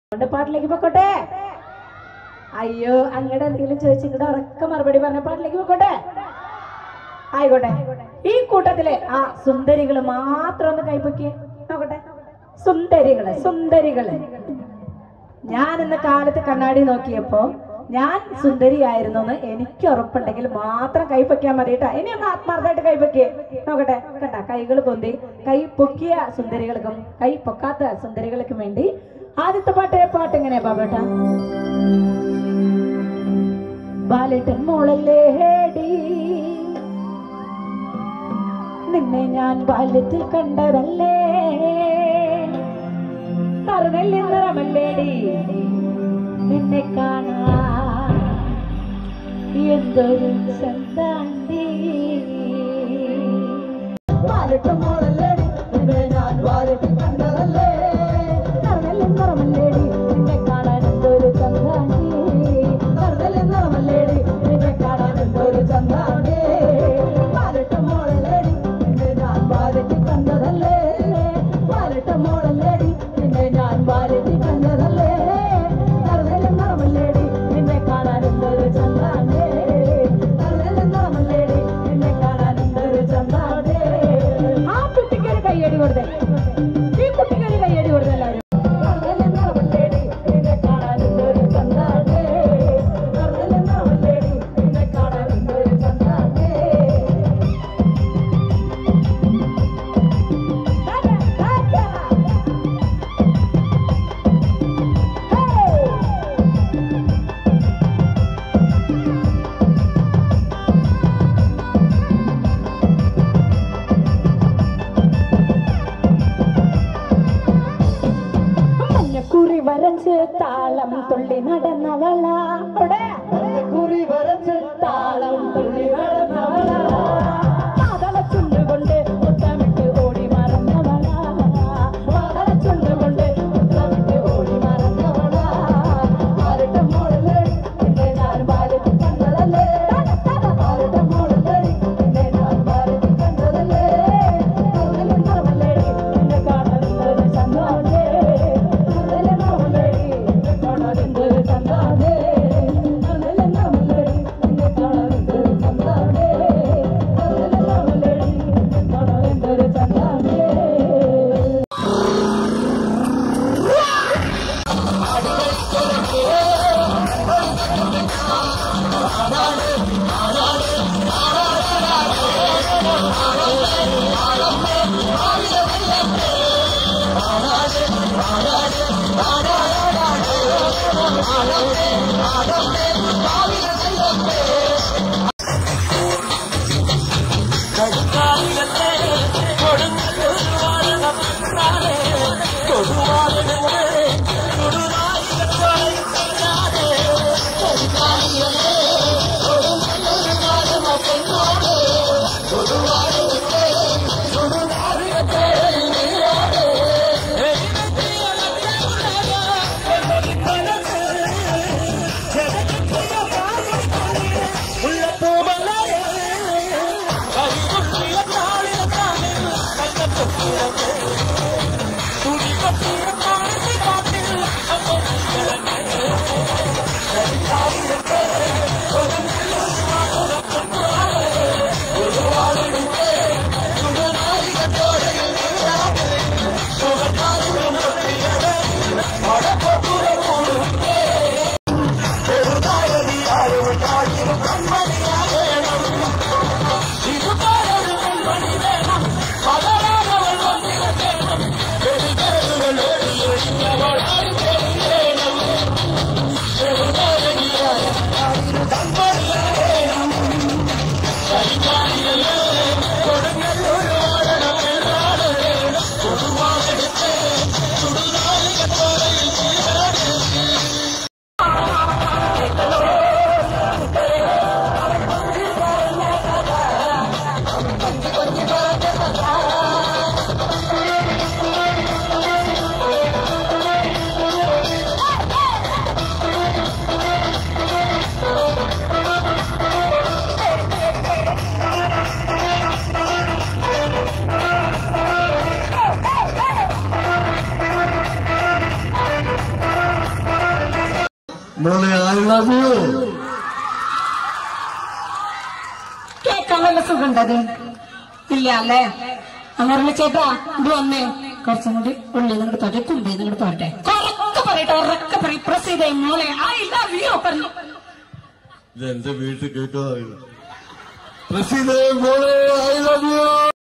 അവന്റെ പാട്ടിലേക്ക് പൊക്കോട്ടെ അയ്യോ അങ്ങടെ എന്തെങ്കിലും ചോദിച്ചു ഇങ്ങടെ ഉറക്ക മറുപടി പറഞ്ഞ പാട്ടിലേക്ക് പൊക്കോട്ടെ ആയിക്കോട്ടെ ഈ കൂട്ടത്തിലെ ആ സുന്ദരികള് മാത്രം ഒന്ന് കൈപ്പൊക്കിയേ നോക്കട്ടെ സുന്ദരികള് സുന്ദരികള് ഞാൻ ഇന്ന് കാലത്ത് കണ്ണാടി നോക്കിയപ്പോ ഞാൻ സുന്ദരിയായിരുന്നു എന്ന് എനിക്ക് ഉറപ്പുണ്ടെങ്കിൽ മാത്രം കൈ പൊക്കിയാൽ മതി കേട്ടോ ഇനി ഒന്ന് ആത്മാർത്ഥമായിട്ട് കൈ പൊക്കിയേ നോക്കട്ടെ കണ്ട കൈകൾ പൊന്തി കൈ പൊക്കിയ സുന്ദരികൾക്കും കൈ പൊക്കാത്ത സുന്ദരികൾക്കും വേണ്ടി ആദ്യത്തെ പാട്ട് പാട്ട് എങ്ങനെയാ ബാബേട്ട ബാലേട്ടൻ മോളല്ലേ ഹേടി നിന്നെ ഞാൻ ബാല്യത്തിൽ കണ്ടതല്ലേ പറഞ്ഞല്ലേ നിറമല്ലേടി നിന്നെ കാണാൻ എന്തൊരു ചന്താണ്ടി ബാലേട്ടൻ മോളല്ലേടി നിന്നെ ഞാൻ ബാല്യത്തിൽ കണ്ടതല്ലേ പറഞ്ഞല്ലേ നിറമല്ലേടി നിന്നെ കാണാൻ എന്തൊരു ചന്താണ്ടി പറഞ്ഞല്ലേ നിറമല്ലേടി നിന്നെ കാണാൻ എന്തൊരു ചന്താണ്ടി ബാലേട്ടൻ മോളല്ലേടി നിന്നെ ഞാൻ ബാല്യത്തിൽ കണ്ടതല്ലേ ബാലേട്ടൻ മോളല്ലേടി നിന്നെ ഞാൻ ബാല്യത്തിൽ കണ്ടതല്ലേ പറഞ്ഞല്ലേ നിറമല്ലേടി നിന്നെ കാണാൻ എന്തൊരു ചന്താണ്ടി പറഞ്ഞല്ലേ നിറമല്ലേടി നിന്നെ കാണാൻ എന്തൊരു ചന്താണ്ടി ആ കുട്ടിക്ക് ഒരു കയ്യടി കൊടുത്തേ ഈ കുട്ടിക്ക് ഒരു കയ്യടി കൊടുത്തേ എല്ലാവരും പറഞ്ഞല്ലേ നിറമല്ലേടി നിന്നെ കാണാൻ എന്തൊരു ചന്താണ്ടി പറഞ്ഞല്ലേ നിറമല്ലേടി നിന്നെ കാണാൻ എന്തൊരു ചന്താണ്ടി മഞ്ഞക്കുറി വരച്ച് താളം തുള്ളി നടന്നവള അവിടെ മഞ്ഞക്കുറി വരച്ച് താളം തുള്ളി നടന്നവള മാതള ചുണ്ടുകൊണ്ട് മുത്തമിട്ട് ഓടി മറന്നവള മാതള ചുണ്ടുകൊണ്ട് മുത്തമിട്ട് ഓടി മറന്നവള ആരുടെ മോളല്ലേ നിന്നെ ഞാൻ ബാലത്തിൽ കണ്ടതല്ലേ ആരുടെ മോളല്ലേ നിന്നെ ഞാൻ ബാലത്തിൽ കണ്ടതല്ലേ കടലിൽ നിറമല്ലേടി നിന്നെ കാണാൻ എന്തൊരു ചന്താനേ കടലിൽ നിറമല്ലേടി നിന്നെ കാണാൻ എന്തൊരു ചന്താനേ കടലിൽ നിറമല്ലേടി നിന്നെ കാണാൻ എന്തൊരു മോളെ ഐ ലവ് യു കേക്കാൻ വല്ല സുഖണ്ടത് ഇല്ല അല്ലേ അങ്ങനെ ചേട്ടാ ഇത് വന്നേ കുറച്ചും കൂടി ഉള്ളിൽ നിങ്ങോട്ട് തോട്ടെ കുമ്പിൽ നിങ്ങോട്ട് തോട്ടെ ഉറക്കെ പറയട്ടെ ഉറക്കെ പറയും പ്രസ് ചെയ്തേ മോളെ ഐ ലവ് യു പറഞ്ഞു ഇത് എന്റെ വീട്ടിൽ കേൾക്കാറില്ല പ്രസീദേ മോളെ ഐ ലവ് യു